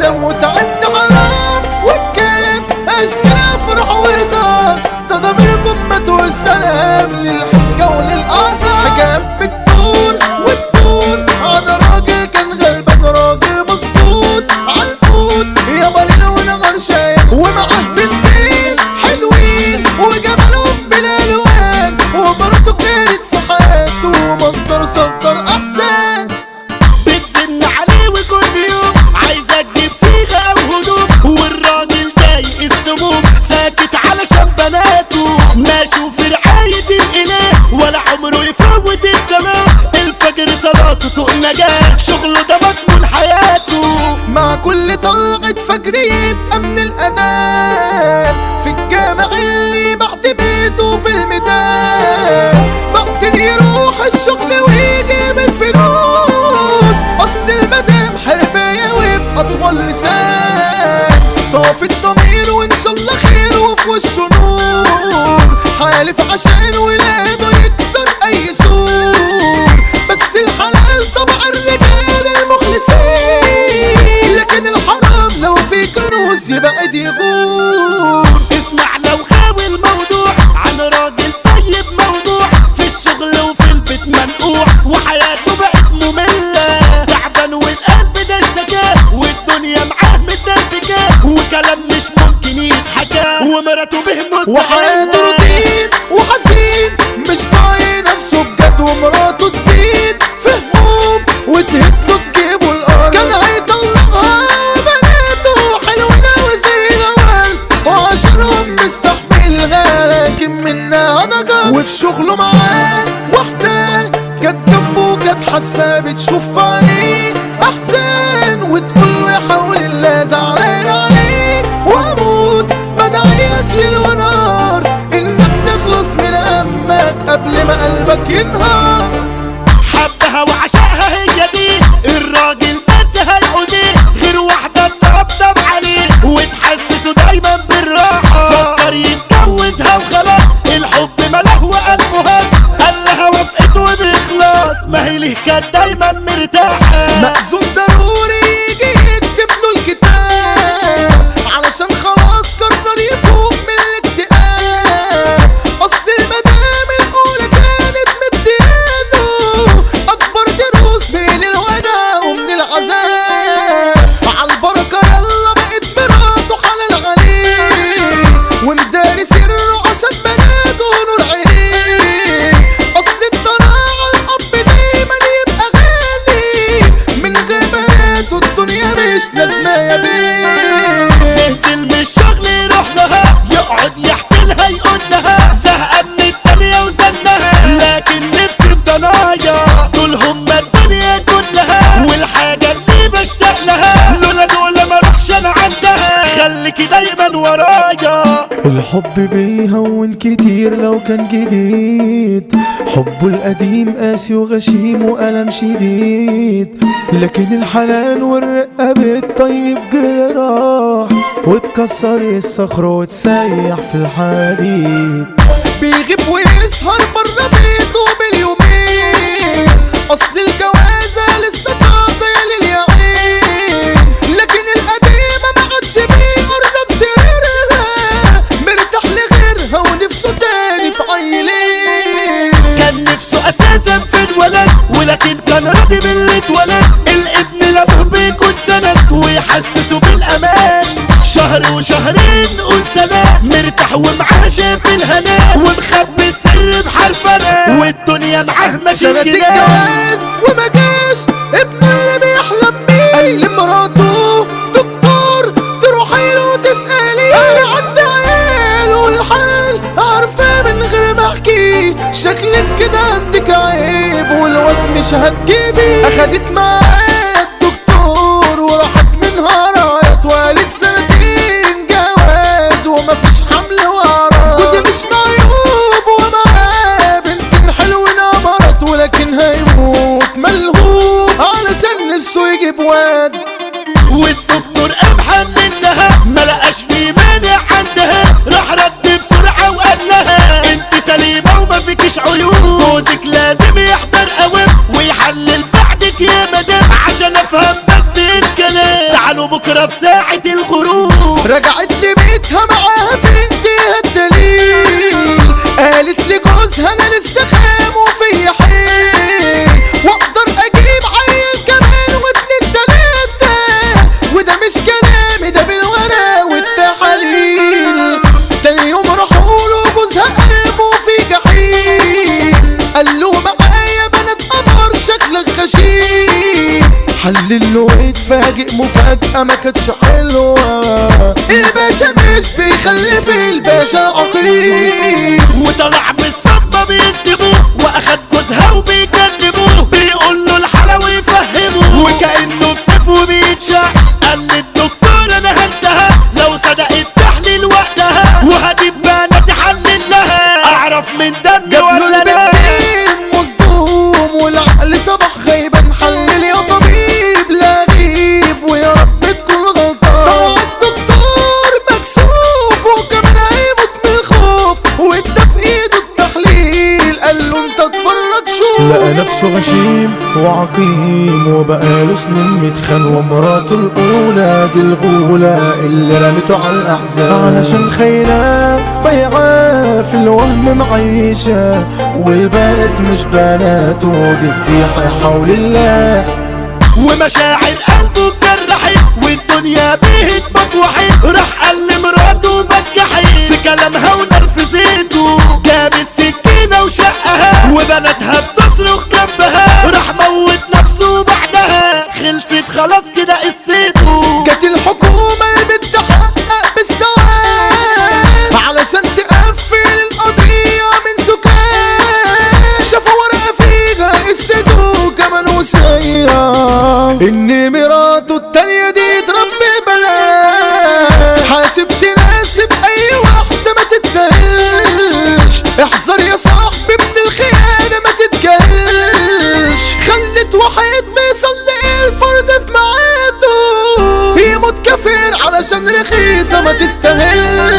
ندم وتعبت حرام والكيف اشتري فرح وهزار تضاميركم مات والسلام للحجة وللآثار حكام بتدور وتدور على راجل كان غلبان راجل مظبوط عالقوت يا مريل ونغر شايف ومعاه بنتين حلوين وجمالهم بالالوان ومراته كانت في حياته مصدر صدر احسان بتزن عليه وكل يوم عايزك تجيب صيغه او هدوم والراجل ضايق السموم ساكت علشان بناته ماشي في رعايه الاله ولا عمره يفوت الزمان الفجر صلاته طوق نجاه شغله ده مضمون حياته مع كل طلعة فجر يبقى من الأذان في الجامع اللي بعد بيته في الميدان بقتل يروح الشغل ويجيب الفلوس أصل المدام حرباية ويبقى أطول لسان صافي الضمير وإن شاء الله خير وفي وشه نور حالف عشان ولاده يكسر أي سور بس الحلال طبع الرجال المخلصين لكن الحرام لو في كنوز يبعد يغور اسمع لو غاوي الموضوع عن راجل طيب موضوع في الشغل وفي البيت منقوع وحياته بقت مملة تعبان والقلب ده اشتكاه والدنيا معاه متدربكاه وكلام مش ممكن يتحكى ومراته به وحياته مستحيل روتين وحزين مش طايق نفسه بجد ومراته تزيد في هموم وتهده تجيبه الارض كان هيطلقها بناته حلوين وزي الاول وعشرهم مستحملها لكن منها ضجر وفي شغله معاه واحدة كانت جنبه كانت حاسة بتشوف عليه احسن وتقول له يا حول الله زعلان عليك واموت بدعيلك ليل ونهار انك تخلص من همك قبل ما قلبك ينهار حبها وعشقها هي دي الراجل بس هيعوزيه غير واحدة تطبطب عليه وتحسسه دايما بالراحة فكر يتجوزها وخلاص الحب ملاه وقلبه هز قال لها وافقت وبإخلاص ما هي ليه كانت دايما مرتاحة مأذون ضروري يجي يكتب له الكتاب علشان خلاص قرر يفوق من الاكتئاب اصل المدام الاولى كانت مديانه اكبر دروس بين الوداع ومن العذاب على البركه يلا بقت مراته حلال عليه ومداري سره عشان بناته نور عينيه اصل الطلاع على الاب دايما يبقى غالي من غير بناته الدنيا مش لازمه يا بيه تنزل من الشغل يروح لها يقعد يحكي لها يقول لها زهقان من الدنيا وزنها لكن نفسي في ضنايا دول هما الدنيا كلها والحاجة اللي بشتاق لها لولا دول ما اروحش انا عندها خليكي دايما ورايا الحب بيهون كتير لو كان جديد حبه القديم قاسي وغشيم وألم شديد لكن الحنان والرقة بتطيب جراح وتكسر الصخر وتسيح في الحديد بيغيب ويسهر برا بيته باليومين اصل الجوازة لسه طازة يا لليعين لكن القديمة ما عادش بيقرب سريرها مرتاح لغيرها ونفسه تاني في عيلين كان نفسه اساسا في الولد ولكن كان راضي باللي اتولد الابن لابوه بيكون سند ويحسسه بالامان شهر وشهرين قول سنة مرتاح ومعاه شاف الهنا ومخبي السر بحرفنة والدنيا معاه سنة ماشي كده الجواز وما جاش ابن اللي بيحلم بيه قال لمراته دكتور تروحي له تسألي انا عندي عيال والحال عارفة من غير ما احكي شكلك كده عندك عيب والواد مش هتجيبي اخدت معاه الدكتور وراحت منها رايت وقالت سنتين جواز ومفيش حمل وراه جوزي مش معيوب ومعاه بنت حلوة مرض ولكن هيموت ملهوف علشان نفسه يجيب واد والدكتور ابحث منها ما لقاش في مانع عندها راح رد بسرعه وقال لها انت سليمه وما فيكيش عيوب جوزك لازم يحضر قوام ويحلل بعدك يا مدام حلل له ويتفاجئ مفاجأة ما كانتش حلوة الباشا مش بيخلف الباشا عقيم وطلع بالصدمة بيصدموه واخد جوزها وبيكلموه بيقول له الحلا ويفهموه وكأنه بسيف وبيتشق قال للدكتور انا هدها لو صدق التحليل وقتها وهجيب بنات حلل لها اعرف من دمي جاب ولا له لا البنتين مصدوم والعقل صبح غيبا حلل يا طبيب لا غيب ويا رب تكون غلطان طلع الدكتور مكسوف وكمان هيموت من الخوف وادى في ايده التحليل قال له انت اتفرج شوف لقى نفسه غشيم وعقيم وبقاله سنين متخان ومراته الأولى دي الغولة اللي رمته على الأحزان علشان خيرات بيعاه في الوهم معيشة والبنات مش بناته دي فضيحة يا حول الله ومشاعر قلبه اتجرحت والدنيا بهت مطوحت راح قال لمراته بجحت في كلامها ونرفزته جاب السكينة وشقها وبناتها بتصرخ جنبها راح موت نفسه بعدها خلصت خلاص كده قصته جت الحكومة اللي بتحقق بالساعات علشان تقفل القضية من سكان شافوا ورقة فيها قصته كمان وصية إن مراته التانية دي تربي بنات حاسب تناسب أي واحدة ما تتسهلش احذر يا صاحبي من الخيانة ما تتجهلش خلت واحد بيصلي الفرد في ميعاده يموت كافر علشان رخيصة ما تستاهلش